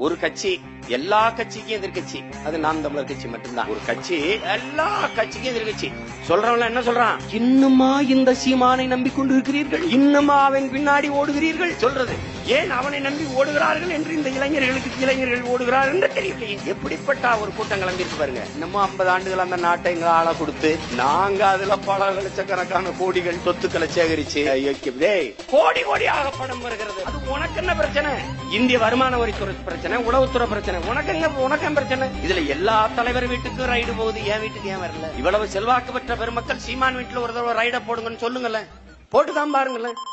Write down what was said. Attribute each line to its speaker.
Speaker 1: ஒரு கட்சி எல்லா கட்சிக்கும் எதிர்கட்சி அது நாம் தமிழர் கட்சி மட்டும்தான் ஒரு கட்சி எல்லா கட்சிக்கும் எதிர்கட்சி சொல்றவன் என்ன சொல்றான் இன்னுமா இந்த சீமானை நம்பி கொண்டிருக்கிறீர்கள் இன்னுமா அவன் பின்னாடி ஓடுகிறீர்கள் சொல்றது ஏன் அவனை நம்பி ஓடுகிறார்கள் என்று இந்த இளைஞர்களுக்கு இளைஞர்கள் ஓடுகிறார்கள் என்று தெரியலையே எப்படிப்பட்ட ஒரு கூட்டம் கிளம்பிருக்கு பாருங்க இன்னமும் ஐம்பது ஆண்டுகள் அந்த நாட்டை எங்க ஆள கொடுத்து நாங்க அதுல பல லட்சக்கணக்கான கோடிகள் சொத்துக்களை சேகரிச்சு ஐயோ, டேய், கோடி கோடியாக பணம் வருகிறது அது உனக்கு என்ன பிரச்சனை இந்திய வருமான வரித்துறை பிரச்சனை உளவுத்துறை பிரச்சனை உனக்கு என்ன உனக்கு என்ன பிரச்சனை இதுல எல்லா தலைவர் வீட்டுக்கும் ரைடு போகுது என் வீட்டுக்கு ஏன் வரல இவ்வளவு செல்வாக்கு பெற்ற பெருமக்கள் சீமான் வீட்டுல ஒரு தடவை ரைட போடுங்கன்னு சொல்லுங்களேன் போட்டுதான் பாருங்களேன்